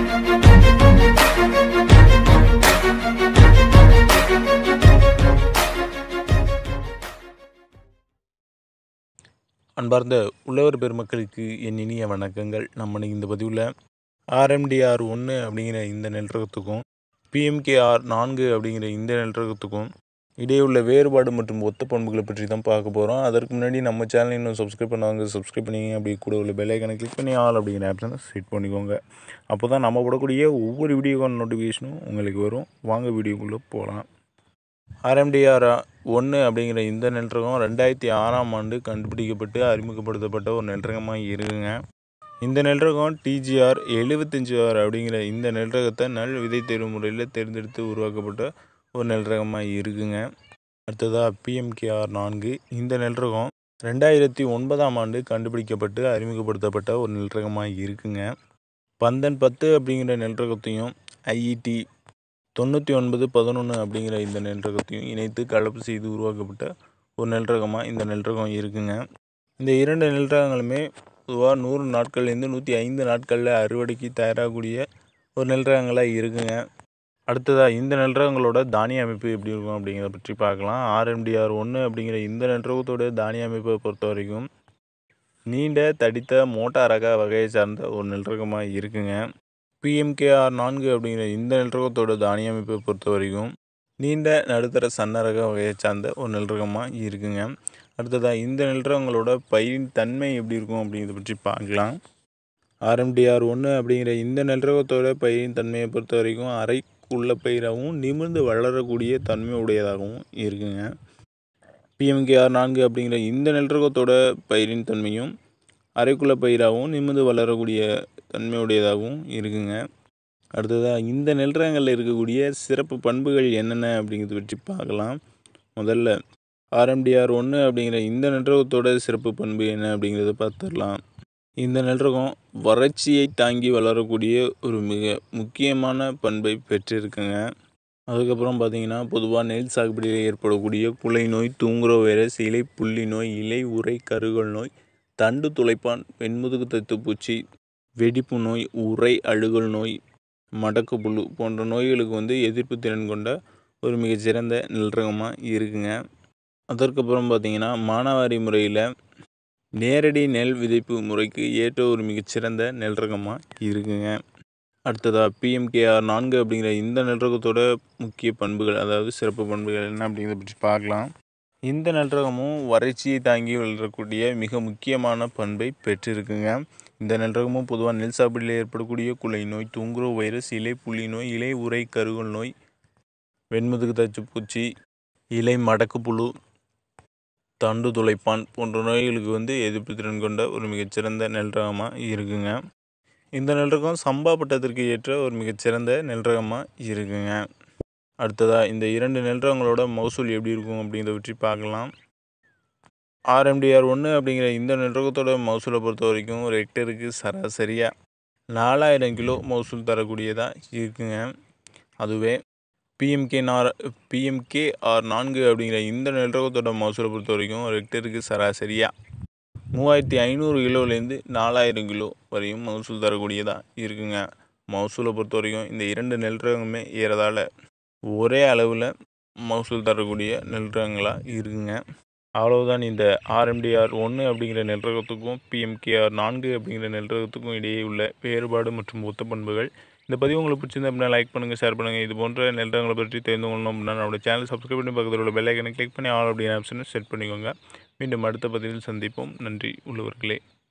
அன்பார்ந்த உழவர் பெருமக்களுக்கு என் இனிய வணக்கங்கள் நம்ம இன்னைக்கு இந்த பதிவில் ஆர்எம்டிஆர் ஒன்று அப்படிங்கிற இந்த நெல் ரகத்துக்கும் பிஎம்கேஆர் நான்கு அப்படிங்கிற இந்த நெல் ரகத்துக்கும் இடையே உள்ள வேறுபாடு மற்றும் ஒத்த பண்புகளை பற்றி தான் பார்க்க போகிறோம் அதற்கு முன்னாடி நம்ம சேனல் இன்னும் சப்ஸ்கிரைப் பண்ணாங்க சப்ஸ்கிரைப் பண்ணிங்க அப்படி கூட உள்ள பெல்லைக்கனை கிளிக் பண்ணி ஆல் அப்படிங்கிற ஆப்ஷனை செட் பண்ணிக்கோங்க அப்போ தான் நம்ம போடக்கூடிய ஒவ்வொரு வீடியோக்கான நோட்டிஃபிகேஷனும் உங்களுக்கு வரும் வாங்க வீடியோக்குள்ளே போகலாம் ஆர்எம்டிஆர் ஒன்று அப்படிங்கிற இந்த நெல் ரகம் ரெண்டாயிரத்தி ஆறாம் ஆண்டு கண்டுபிடிக்கப்பட்டு அறிமுகப்படுத்தப்பட்ட ஒரு நெல் ரகமாக இருக்குங்க இந்த நெல் ரகம் டிஜிஆர் எழுபத்தஞ்சு ஆர் அப்படிங்கிற இந்த நெல் ரகத்தை நல் விதை தேர்வு முறையில் தேர்ந்தெடுத்து உருவாக்கப்பட்ட ஒரு நெல் ரகமாக இருக்குங்க அடுத்ததாக பிஎம்கேஆர் நான்கு இந்த நெல் ரகம் ரெண்டாயிரத்தி ஒன்பதாம் ஆண்டு கண்டுபிடிக்கப்பட்டு அறிமுகப்படுத்தப்பட்ட ஒரு நெல் ரகமாக இருக்குங்க பந்தன் பத்து அப்படிங்கிற நெல் ரகத்தையும் ஐஇடி தொண்ணூற்றி ஒன்பது பதினொன்று அப்படிங்கிற இந்த நெல் ரகத்தையும் இணைத்து கலப்பு செய்து உருவாக்கப்பட்ட ஒரு நெல் ரகமாக இந்த நெல் ரகம் இருக்குங்க இந்த இரண்டு நெல் ரகங்களுமே பொதுவாக நூறு நாட்கள்லேருந்து நூற்றி ஐந்து நாட்களில் அறுவடைக்கு தயாராகக்கூடிய ஒரு நெல் ரகங்களாக இருக்குங்க அடுத்ததாக இந்த நெல் ரகங்களோட தானிய அமைப்பு எப்படி இருக்கும் அப்படிங்கிறத பற்றி பார்க்கலாம் ஆர்எம்டிஆர் ஒன்று அப்படிங்கிற இந்த நெல் ரகத்தோட தானிய அமைப்பை பொறுத்த வரைக்கும் நீண்ட தடித்த மோட்டார் ரக வகையை சார்ந்த ஒரு நெல் ரகமாக இருக்குங்க பிஎம்கேஆர் நான்கு அப்படிங்கிற இந்த நெல் ரகத்தோட தானிய அமைப்பை பொறுத்த வரைக்கும் நீண்ட நடுத்தர சன்ன ரக வகையை சார்ந்த ஒரு நெல் ரகமாக இருக்குங்க அடுத்ததாக இந்த நெல் ரகங்களோட பயிரின் தன்மை எப்படி இருக்கும் அப்படிங்கிறத பற்றி பார்க்கலாம் ஆர்எம்டிஆர் ஒன்று அப்படிங்கிற இந்த நெல் ரகத்தோட பயிரின் தன்மையை பொறுத்த வரைக்கும் அரைக்குள்ள பயிராகவும் நிமிர்ந்து வளரக்கூடிய தன்மை உடையதாகவும் இருக்குங்க பிஎம்கேஆர் நான்கு அப்படிங்கிற இந்த நெல் ரகத்தோட பயிரின் தன்மையும் அரைக்குள்ள பயிராகவும் நிமிர்ந்து வளரக்கூடிய தன்மையுடையதாகவும் இருக்குங்க அடுத்ததாக இந்த நெல் ரகங்களில் இருக்கக்கூடிய சிறப்பு பண்புகள் என்னென்ன அப்படிங்கிறத பற்றி பார்க்கலாம் முதல்ல ஆர்எம்டிஆர் ஒன்று அப்படிங்கிற இந்த நெல் ரகத்தோட சிறப்பு பண்பு என்ன அப்படிங்கிறத பார்த்துடலாம் இந்த நெல் ரகம் வறட்சியை தாங்கி வளரக்கூடிய ஒரு மிக முக்கியமான பண்பை பெற்றிருக்குங்க அதுக்கப்புறம் பார்த்தீங்கன்னா பொதுவாக நெல் சாகுபடியில் ஏற்படக்கூடிய குலை நோய் தூங்குற வைரஸ் இலை புள்ளி நோய் இலை உரை கருகல் நோய் தண்டு துளைப்பான் வெண்முதுகு தத்துப்பூச்சி வெடிப்பு நோய் உரை அழுகல் நோய் மடக்கு புழு போன்ற நோய்களுக்கு வந்து எதிர்ப்பு திறன் கொண்ட ஒரு மிகச்சிறந்த நெல் ரகமாக இருக்குங்க அதற்கப்புறம் பார்த்தீங்கன்னா மானாவாரி முறையில் நேரடி நெல் விதைப்பு முறைக்கு ஏற்ற ஒரு மிகச்சிறந்த நெல் ரகமாக இருக்குங்க அடுத்ததாக பிஎம்கேஆர் நான்கு அப்படிங்கிற இந்த நெல் ரகத்தோட முக்கிய பண்புகள் அதாவது சிறப்பு பண்புகள் என்ன அப்படிங்கிறத பற்றி பார்க்கலாம் இந்த நெல் ரகமும் வறட்சியை தாங்கி வளரக்கூடிய மிக முக்கியமான பண்பை பெற்றிருக்குங்க இந்த நெல் ரகமும் பொதுவாக நெல் சாப்பிடில் ஏற்படக்கூடிய குலை நோய் தூங்குரோ வைரஸ் இலை புள்ளி நோய் இலை உரை கருகல் நோய் வெண்முதுகு தச்சுப்பூச்சி இலை மடக்கு புழு தண்டு துளைப்பான் போன்ற நோய்களுக்கு வந்து எதிர்ப்பு திறன் கொண்ட ஒரு மிகச்சிறந்த நெல் ரகமாக இருக்குங்க இந்த நெல் ரகம் சம்பா பட்டத்திற்கு ஏற்ற ஒரு மிகச்சிறந்த நெல் ரகமாக இருக்குங்க அடுத்ததாக இந்த இரண்டு நெல் ரகங்களோட மகசூல் எப்படி இருக்கும் அப்படிங்கிறத பற்றி பார்க்கலாம் ஆர்எம்டிஆர் ஒன்று அப்படிங்கிற இந்த நெல் ரகத்தோட மகசூலை பொறுத்த வரைக்கும் ஒரு ஹெக்டருக்கு சராசரியாக நாலாயிரம் கிலோ மகசூல் தரக்கூடியதாக இருக்குங்க அதுவே பிஎம்கே நார் பிஎம்கே ஆர் நான்கு அப்படிங்கிற இந்த நெல் ரகத்தோட மகசூலை பொறுத்த வரைக்கும் ஒரு ஹெக்டருக்கு சராசரியாக மூவாயிரத்தி ஐநூறு கிலோலேருந்து நாலாயிரம் கிலோ வரையும் மகசூல் தரக்கூடியதாக இருக்குங்க மகசூலை பொறுத்த வரைக்கும் இந்த இரண்டு நெல் ரகமுமே ஏறதால ஒரே அளவில் மகசூல் தரக்கூடிய நெல் ரகங்களாக இருக்குங்க அவ்வளவுதான் இந்த ஆர்எம்டிஆர் ஒன்று அப்படிங்கிற நெல் ரகத்துக்கும் பிஎம்கேஆர் நான்கு அப்படிங்கிற நெல் ரகத்துக்கும் இடையே உள்ள வேறுபாடு மற்றும் ஒத்த பண்புகள் இந்த பதிவு உங்களுக்கு பிடிச்சிருந்தா அப்படின்னா லைக் பண்ணுங்கள் ஷேர் பண்ணுங்கள் இது போன்ற நெல் ரகங்களை பற்றி தெரிந்து கொள்ளணும் அப்படின்னா நம்மளோட சேனல் சப்ஸ்கிரைப் பண்ணி பக்கத்தில் உள்ள பெல் ஐக்கனை கிளிக் பண்ணி ஆல் அப்படிங்கிற ஆப்ஷனை செட் பண்ணிக்கோங்க மீண்டும் அடுத்த பதிவில் சந்திப்போம் நன்றி உள்ளவர்களே